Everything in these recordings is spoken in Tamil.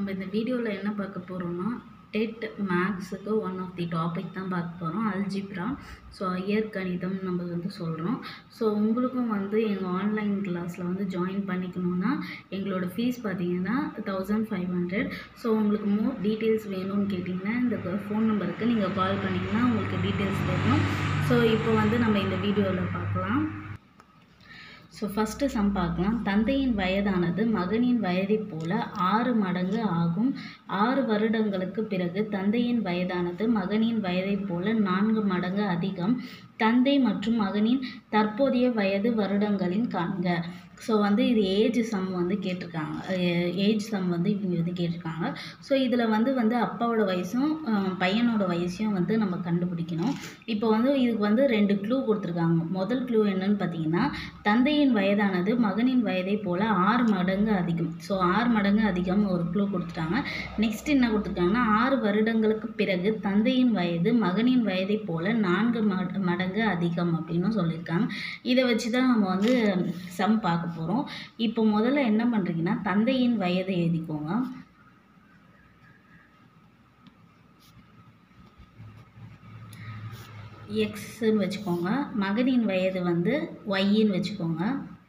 நம்ம இந்த வீடியோவில் என்ன பார்க்க போகிறோம்னா டெட் மேக்ஸுக்கு ஒன் ஆஃப் தி டாபிக் தான் பார்க்க போகிறோம் அல்ஜிப்ரா ஸோ இயற்கணிதம் நம்ம வந்து சொல்கிறோம் ஸோ உங்களுக்கும் வந்து எங்கள் ஆன்லைன் கிளாஸில் வந்து ஜாயின் பண்ணிக்கணுன்னா எங்களோட ஃபீஸ் பார்த்தீங்கன்னா தௌசண்ட் ஃபைவ் ஹண்ட்ரட் ஸோ உங்களுக்கு மோர் டீட்டெயில்ஸ் வேணும்னு கேட்டிங்கன்னா இந்த ஃபோன் நம்பருக்கு நீங்கள் கால் பண்ணிங்கன்னா உங்களுக்கு டீட்டெயில்ஸ் வேணும் ஸோ இப்போ வந்து நம்ம இந்த வீடியோவில் பார்க்கலாம் ஸோ ஃபஸ்ட்டு சம் பார்க்கலாம் தந்தையின் வயதானது மகனின் வயதைப் போல ஆறு மடங்கு ஆகும் ஆறு வருடங்களுக்கு பிறகு தந்தையின் வயதானது மகனின் வயதைப் போல நான்கு மடங்கு அதிகம் தந்தை மற்றும் மகனின் தற்போதைய வயது வருடங்களின் காண்க ஸோ வந்து இது ஏஜ் சம் வந்து கேட்டிருக்காங்க ஏஜ் சம் வந்து இவங்க வந்து கேட்டிருக்காங்க ஸோ இதில் வந்து வந்து அப்பாவோட வயசும் அஹ், பையனோட வயசையும் வந்து நம்ம கண்டுபிடிக்கணும் இப்போ வந்து இதுக்கு வந்து ரெண்டு க்ளூ கொடுத்துருக்காங்க முதல் க்ளூ என்னன்னு பார்த்தீங்கன்னா தந்தையின் வயதானது மகனின் வயதை போல ஆறு மடங்கு அதிகம் ஸோ ஆறு மடங்கு அதிகம் ஒரு க்ளூ கொடுத்துட்டாங்க நெக்ஸ்ட் என்ன கொடுத்துருக்காங்கன்னா ஆறு வருடங்களுக்கு பிறகு தந்தையின் வயது மகனின் வயதை போல நான்கு மட- மடங்கு அதிகம் அப்படின்னு சொல்லியிருக்காங்க இதை வச்சு தான் நம்ம வந்து சம் பார்க்க போகிறோம் இப்போ முதல்ல என்ன பண்ணுறீங்கன்னா தந்தையின் வயதை எழுதிக்கோங்க எக்ஸ்ன்னு வச்சுக்கோங்க மகனின் வயது வந்து ஒய்ன்னு வச்சுக்கோங்க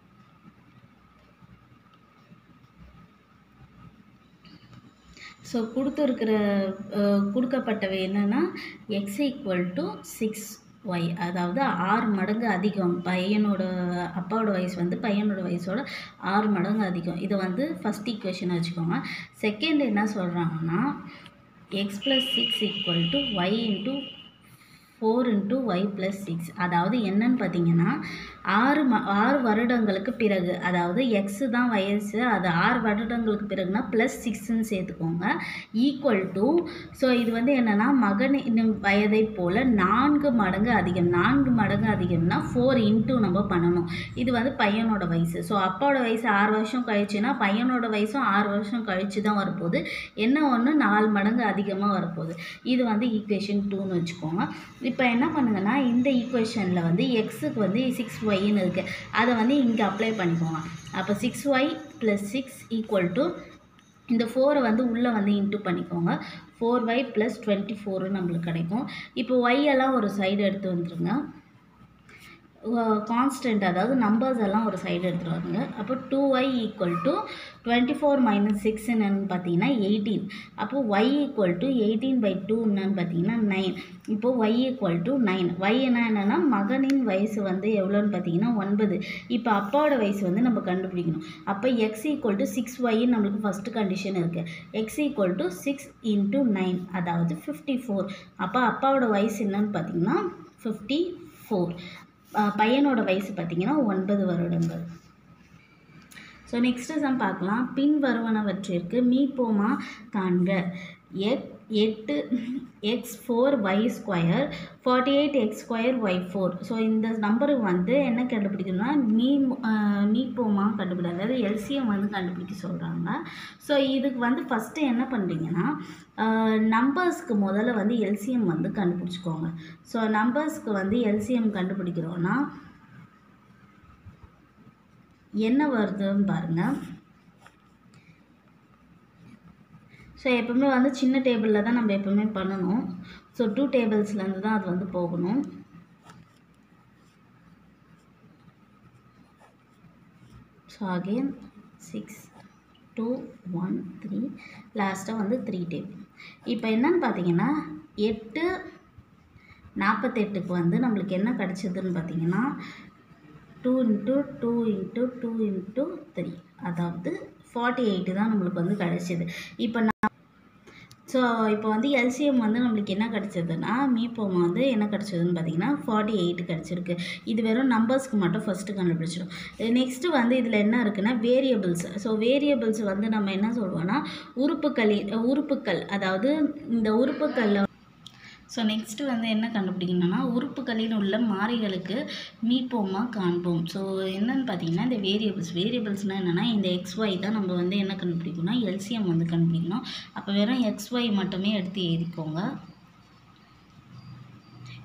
ஸோ கொடுத்துருக்கிற அஹ், கொடுக்கப்பட்டவை என்னென்னா X equal to six Y அதாவது ஆறு மடங்கு அதிகம் பையனோட அப்பாவோட வயசு வந்து பையனோட வயசோட ஆறு மடங்கு அதிகம் இதை வந்து ஃபஸ்ட் ஈக்குவேஷன் வச்சுக்கோங்க செகண்ட் என்ன சொல்கிறாங்கன்னா X plus six equal to Y into four into Y plus six அதாவது என்னன்னு பார்த்தீங்கன்னா ஆறு ம ஆறு வருடங்களுக்கு பிறகு அதாவது எக்ஸு தான் வயசு அது ஆறு வருடங்களுக்கு பிறகுனா ப்ளஸ் சிக்ஸ்ன்னு சேர்த்துக்கோங்க ஈக்குவல் டு ஸோ இது வந்து என்னென்னா மகனின் வயதை போல் நான்கு மடங்கு அதிகம் நான்கு மடங்கு அதிகம்னா ஃபோர் இன்ட்டு நம்ம பண்ணணும் இது வந்து பையனோட வயசு ஸோ அப்பாவோட வயசு ஆறு வருஷம் கழிச்சுன்னா பையனோட வயசும் ஆறு வருஷம் கழிச்சு தான் வரப்போகுது என்ன ஒன்று நாலு மடங்கு அதிகமாக வரப்போகுது இது வந்து ஈக்குவேஷன் டூன்னு வச்சுக்கோங்க இப்போ என்ன பண்ணுங்கன்னா இந்த ஈக்குவேஷனில் வந்து எக்ஸுக்கு வந்து சிக்ஸ் ஒய்ன்னு இருக்குது அதை வந்து இங்கே அப்ளை பண்ணிக்கோங்க அப்போ six Y plus six equal to இந்த ஃபோரை வந்து உள்ளே வந்து இன்ட்டு பண்ணிக்கோங்க four Y plus twenty four நம்மளுக்கு கிடைக்கும் இப்போ ஒய் எல்லாம் ஒரு சைடு எடுத்து வந்துருங்க கான்ஸ்டன்ட் அதாவது நம்பர்ஸ் எல்லாம் ஒரு சைடு எடுத்துகிட்டு வருங்க அப்போ two Y equal to twenty four minus six என்னன்னு பார்த்தீங்கன்னா எயிட்டீன் அப்போ Y equal to eighteen by two என்னன்னு பார்த்தீங்கன்னா நைன் இப்போ Y equal to nine Y என்ன என்னன்னா மகனின் வயசு வந்து எவ்வளோன்னு பார்த்தீங்கன்னா ஒன்பது இப்போ அப்பாவோட வயசு வந்து நம்ம கண்டுபிடிக்கணும் அப்போ எக்ஸ் ஈக்குவல் டு சிக்ஸ் ஒய்ன்னு நம்மளுக்கு ஃபஸ்ட்டு கண்டிஷன் இருக்குது X equal to six into nine அதாவது ஃபிஃப்டி ஃபோர் அப்போ அப்பாவோட வயசு என்னன்னு பார்த்தீங்கன்னா ஃபிஃப்டி ஃபோர் பையனோட வயசு பார்த்தீங்கன்னா ஒன்பது வருடங்கள் ஸோ நெக்ஸ்ட்டு சம் பார்க்கலாம் பின் வருவனவற்றிற்கு மீப்போமா காண்க எட் எட்டு X four Y square forty eight X square Y four so இந்த நம்பருக்கு வந்து என்ன கண்டுபிடிக்கணும்னா மீ மீப்போமா கண்டுபிடி அதாவது எல்சிஎம் வந்து கண்டுபிடிக்க சொல்கிறாங்க ஸோ இதுக்கு வந்து ஃபஸ்ட்டு என்ன பண்ணுறீங்கன்னா நம்பர்ஸ்க்கு முதல்ல வந்து எல்சிஎம் வந்து கண்டுபிடிச்சிக்கோங்க ஸோ நம்பர்ஸ்க்கு வந்து எல்சிஎம் கண்டுபிடிக்கிறோன்னா என்ன வருதுன்னு பாருங்கள் ஸோ எப்பவுமே வந்து சின்ன டேபிளில் தான் நம்ம எப்பவுமே பண்ணணும் ஸோ டூ டேபிள்ஸ்லேருந்து தான் அது வந்து போகணும் so again six two one three லாஸ்ட்டாக வந்து த்ரீ டேபிள் இப்போ என்னன்னு பார்த்தீங்கன்னா எட்டு நாற்பத்தெட்டுக்கு வந்து நம்மளுக்கு என்ன கிடச்சிதுன்னு பார்த்தீங்கன்னா two into two into two into three அதாவது ஃபார்ட்டி எயிட்டு தான் நம்மளுக்கு வந்து கிடச்சிது இப்போ நான் ஸோ இப்போ வந்து எல்சிஎம் வந்து நம்மளுக்கு என்ன கிடச்சதுன்னா மீப்போம் வந்து என்ன கிடச்சதுன்னு பார்த்தீங்கன்னா ஃபார்ட்டி எயிட் கிடச்சிருக்கு இது வெறும் நம்பர்ஸ்க்கு மட்டும் ஃபஸ்ட்டு கண்டுபிடிச்சிடும் நெக்ஸ்ட்டு வந்து இதில் என்ன இருக்குன்னா வேரியபிள்ஸ் ஸோ வேரியபிள்ஸ் வந்து நம்ம என்ன சொல்லுவோம்னா உறுப்புக்களின் உறுப்புக்கள் அதாவது இந்த உறுப்புக்களில் ஸோ நெக்ஸ்ட்டு வந்து என்ன கண்டுபிடிக்கணும்னா உறுப்புகளில் உள்ள மாறிகளுக்கு மீட்போமா காண்போம் ஸோ என்னன்னு பார்த்தீங்கன்னா இந்த வேரியபிள்ஸ் வேரியபிள்ஸ்னால் என்னென்னா இந்த எக்ஸ்ஒய் தான் நம்ம வந்து என்ன கண்டுபிடிக்கணும்னா எல்சிஎம் வந்து கண்டுபிடிக்கணும் அப்போ வெறும் எக்ஸ்ஒய் மட்டுமே எடுத்து எழுதிக்கோங்க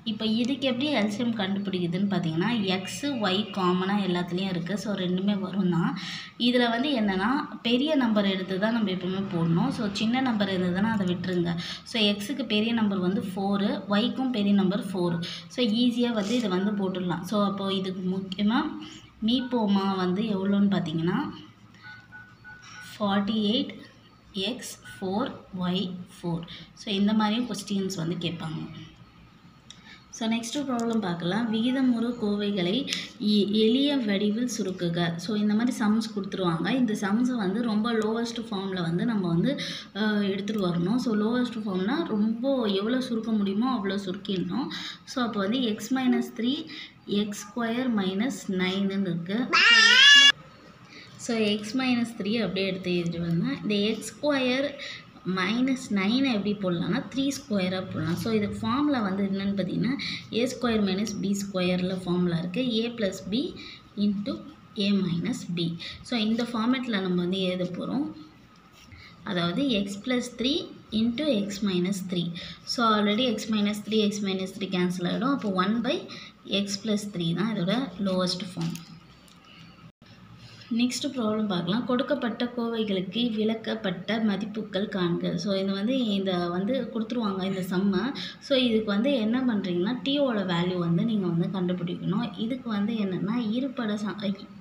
இப்போ இதுக்கு எப்படி எல்சிஎம் கண்டுபிடிக்குதுன்னு பார்த்தீங்கன்னா எக்ஸு ஒய் காமனாக எல்லாத்துலேயும் இருக்குது ஸோ ரெண்டுமே வரும் தான் இதில் வந்து என்னென்னா பெரிய நம்பர் எடுத்து தான் நம்ம எப்பவுமே போடணும் ஸோ சின்ன நம்பர் இருந்ததுன்னா அதை விட்டுருங்க ஸோ எக்ஸுக்கு பெரிய நம்பர் வந்து ஃபோரு ஒய்க்கும் பெரிய நம்பர் ஃபோரு ஸோ ஈஸியாக வந்து இதை வந்து போட்டுடலாம் ஸோ அப்போது இதுக்கு முக்கியமாக மீப்போமா வந்து எவ்வளோன்னு பார்த்தீங்கன்னா forty eight X four Y four so இந்த மாதிரியும் கொஸ்டின்ஸ் வந்து கேட்பாங்க ஸோ நெக்ஸ்ட்டு ப்ராப்ளம் பார்க்கலாம் விகிதமுறு கோவைகளை எ- எளிய வடிவில் சுருக்குக ஸோ இந்த மாதிரி சம்ஸ் கொடுத்துருவாங்க இந்த சம்ஸை வந்து ரொம்ப லோவஸ்ட் ஃபார்மில் வந்து நம்ம வந்து எடுத்துகிட்டு வரணும் ஸோ லோவஸ்ட் ஃபார்ம்னா ரொம்ப எவ்வளோ சுருக்க முடியுமோ அவ்வளோ சுருக்கிடணும் ஸோ அப்போ வந்து X minus three X square minus நைனுன்னு இருக்குது ஸோ எக்ஸ் மைனஸ் த்ரீ அப்படியே எடுத்து எழுதிட்டு வந்தேன் இந்த எக்ஸ் ஸ்கொயர் மைனஸ் நைனை எப்படி போடலாம்னா த்ரீ ஸ்கொயராக போடலாம் ஸோ இது ஃபார்மில் வந்து என்னென்னு பார்த்தீங்கன்னா ஏ ஸ்கொயர் மைனஸ் பி ஸ்கொயரில் ஃபார்முலா இருக்குது A plus B into A minus B so இந்த ஃபார்மேட்டில் நம்ம வந்து எழுத போகிறோம் அதாவது X plus three into X minus three so already X minus three X minus three cancel ஆகிடும் அப்போ one by X plus three தான் இதோட லோவஸ்ட் ஃபார்ம் நெக்ஸ்ட் ப்ராப்ளம் பார்க்கலாம் கொடுக்கப்பட்ட கோவைகளுக்கு விளக்கப்பட்ட மதிப்புகள் காண்க ஸோ இது வந்து இந்த வந்து கொடுத்துருவாங்க இந்த செம்மை ஸோ இதுக்கு வந்து என்ன பண்ணுறீங்கன்னா டீயோட வேல்யூ வந்து நீங்கள் வந்து கண்டுபிடிக்கணும் இதுக்கு வந்து என்னென்னா இருபட ச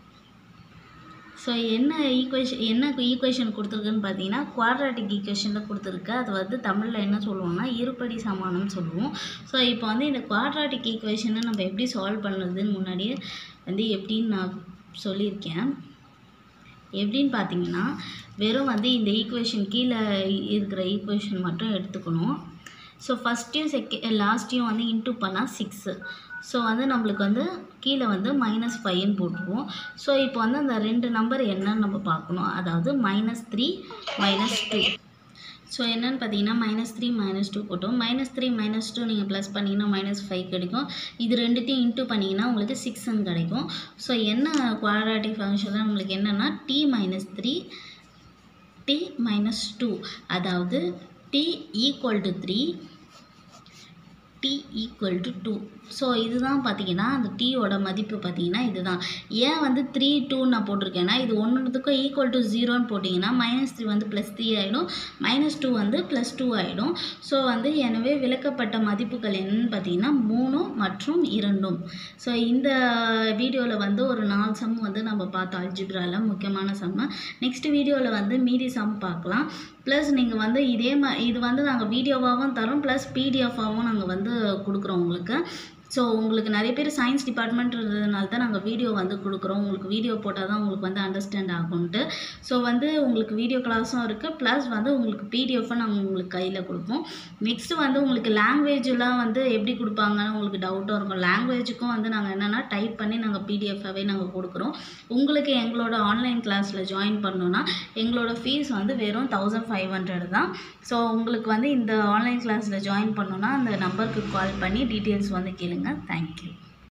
ஸோ என்ன ஈக்குவேஷன் என்ன ஈக்குவேஷன் கொடுத்துருக்குன்னு பார்த்தீங்கன்னா குவாட்ராட்டிக் ஈக்குவேஷனில் கொடுத்துருக்கு அது வந்து தமிழில் என்ன சொல்லுவோம்னா இருபடி சமானம்னு சொல்லுவோம் ஸோ இப்போ வந்து இந்த குவாட்ராட்டிக் ஈக்குவேஷனை நம்ம எப்படி சால்வ் பண்ணுறதுன்னு முன்னாடியே வந்து எப்படின்னு நான் சொல்லியிருக்கேன் எப்படின்னு பார்த்தீங்கன்னா வெறும் வந்து இந்த ஈக்குவேஷன் கீழே இருக்கிற ஈக்குவேஷன் மட்டும் எடுத்துக்கணும் ஸோ ஃபஸ்ட்டையும் செகண்ட் லாஸ்ட்டையும் வந்து இன்ட்டு பண்ணால் சிக்ஸு ஸோ வந்து நம்மளுக்கு வந்து கீழே வந்து மைனஸ் ஃபைவ்னு போட்டுருவோம் ஸோ இப்போ வந்து அந்த ரெண்டு நம்பர் என்னன்னு நம்ம பார்க்கணும் அதாவது minus three minus two so என்னன்னு பார்த்தீங்கன்னா மைனஸ் த்ரீ மைனஸ் டூ போட்டோம் மைனஸ் த்ரீ மைனஸ் டூ நீங்கள் ப்ளஸ் பண்ணிங்கன்னா மைனஸ் ஃபைவ் கிடைக்கும் இது ரெண்டுத்தையும் இன்ட்டு பண்ணிங்கன்னா உங்களுக்கு சிக்ஸ்ன்னு கிடைக்கும் ஸோ என்ன குவாட்ராட்டிக் ஃபங்க்ஷனில் நம்மளுக்கு என்னென்னா T minus three T minus two அதாவது T equal to three T equal to two so இதுதான் பார்த்தீங்கன்னா அந்த டீயோட மதிப்பு பார்த்தீங்கன்னா இதுதான் ஏன் வந்து த்ரீ டூன்னு நான் போட்டிருக்கேன்னா இது ஒன்றுத்துக்கும் ஈக்குவல் டு ஜீரோன்னு போட்டிங்கன்னா மைனஸ் த்ரீ வந்து ப்ளஸ் த்ரீ ஆகிடும் மைனஸ் டூ வந்து ப்ளஸ் டூ ஆகிடும் ஸோ வந்து எனவே விளக்கப்பட்ட மதிப்புகள் என்னன்னு பார்த்தீங்கன்னா மூணு மற்றும் இரண்டும் ஸோ இந்த வீடியோவில் வந்து ஒரு நாலு சம் வந்து நம்ம பார்த்தோம் அல்ஜிப்ராவில் முக்கியமான சம்மு நெக்ஸ்ட் வீடியோவில் வந்து மீதி சம் பார்க்கலாம் ப்ளஸ் நீங்கள் வந்து இதே மா இது வந்து நாங்கள் வீடியோவாகவும் தரோம் ப்ளஸ் பிடிஎஃபாகவும் நாங்கள் வந்து கொடுக்குறோம் உங்களுக்கு ஸோ உங்களுக்கு நிறைய பேர் சயின்ஸ் டிபார்ட்மெண்ட்ன்றதுனால தான் நாங்கள் வீடியோ வந்து கொடுக்குறோம் உங்களுக்கு வீடியோ போட்டால் தான் உங்களுக்கு வந்து அண்டர்ஸ்டாண்ட் ஆகும்ன்ட்டு ஸோ வந்து உங்களுக்கு வீடியோ கிளாஸும் இருக்குது ப்ளஸ் வந்து உங்களுக்கு பிடிஎஃப்பும் நாங்கள் உங்களுக்கு கையில் கொடுப்போம் நெக்ஸ்ட்டு வந்து உங்களுக்கு லாங்குவேஜெலாம் வந்து எப்படி கொடுப்பாங்கன்னு உங்களுக்கு டவுட்டும் இருக்கும் லாங்குவேஜுக்கும் வந்து நாங்கள் என்னென்னா டைப் பண்ணி நாங்கள் பிடிஎஃபாகவே நாங்கள் கொடுக்குறோம் உங்களுக்கு எங்களோட ஆன்லைன் கிளாஸில் ஜாயின் பண்ணணுன்னா எங்களோட ஃபீஸ் வந்து வெறும் தௌசண்ட் ஃபைவ் ஹண்ட்ரட் தான் ஸோ உங்களுக்கு வந்து இந்த ஆன்லைன் கிளாஸில் ஜாயின் பண்ணணுன்னா அந்த நம்பருக்கு கால் பண்ணி டீட்டெயில்ஸ் வந்து கேளுங்க தேங்க்யூ